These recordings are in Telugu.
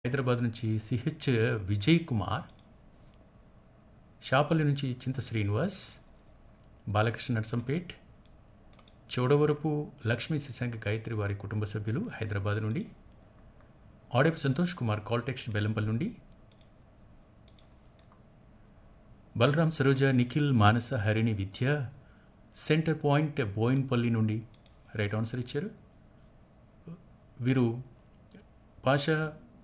హైదరాబాద్ నుంచి సిహెచ్ విజయ్ కుమార్ షాపల్లి నుంచి చింత శ్రీనివాస్ బాలకృష్ణ నర్సంపేట్ చోడవరపు లక్ష్మీ శశాంక గాయత్రి వారి కుటుంబ సభ్యులు హైదరాబాద్ నుండి ఆడేపు సంతోష్ కుమార్ కాల్టెక్స్ట్ బెల్లంపల్లి నుండి బలరాం సరోజ నిఖిల్ మానస హరిణి విద్య సెంటర్ పాయింట్ బోయిన్పల్లి నుండి రైట్ ఆన్సర్ ఇచ్చారు వీరు పాషా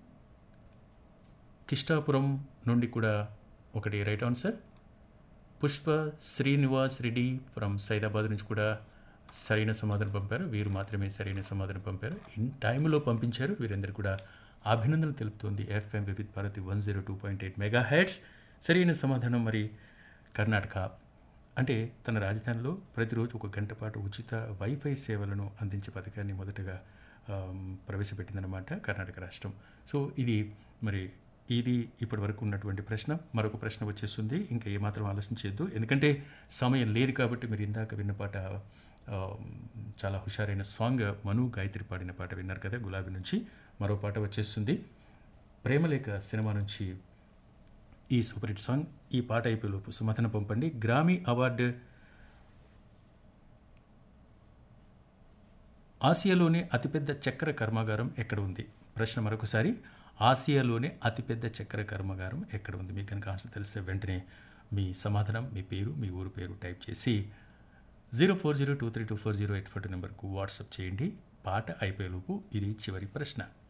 కిష్టాపురం నుండి కూడా ఒకటి right answer Pushpa Srinivas Reddy from Saidabad నుంచి కూడా సరైన సమాధానం పంపారు వీరు మాత్రమే సరైన సమాధానం పంపారు ఇన్ టైంలో పంపించారు వీరందరూ కూడా అభినందనలు తెలుపుతోంది FM Vividh Bharati one zero two point eight megahertz సరైన సమాధానం మరి కర్ణాటక అంటే తన రాజధానిలో ప్రతిరోజు ఒక గంట పాటు ఉచిత వైఫై సేవలను అందించే పథకాన్ని మొదటగా ఆమ్, ప్రవేశపెట్టిందనమాట కర్ణాటక రాష్ట్రం సో ఇది మరి ఇది ఇప్పటి వరకు ఉన్నటువంటి ప్రశ్న మరొక ప్రశ్న వచ్చేస్తుంది ఇంకా ఏమాత్రం ఆలోచించద్దు ఎందుకంటే సమయం లేదు కాబట్టి మీరు ఇందాక విన్న పాట ఆమ్, చాలా హుషారైన సాంగ్ మను గాయత్రి పాడిన పాట విన్నారు కదా గులాబీ నుంచి మరో పాట వచ్చేస్తుంది ప్రేమలేఖ సినిమా నుంచి ఈ సూపర్ హిట్ సాంగ్ ఈ పాట అయిపోయేలోపు సుమతన పంపండి గ్రామీ అవార్డు ఆసియాలోనే అతిపెద్ద చక్కెర కర్మాగారం ఎక్కడ ఉంది ప్రశ్న మరొకసారి ఆసియాలోనే అతిపెద్ద చక్కెర కర్మాగారం ఎక్కడ ఉంది మీకు కనుక ఆన్సర్ తెలిస్తే వెంటనే మీ సమాధానం మీ పేరు మీ ఊరు పేరు టైప్ చేసి zero four zero two three two four zero eight four two నెంబర్కు వాట్సాప్ చేయండి పాట అయిపోయేలోపు ఇది చివరి ప్రశ్న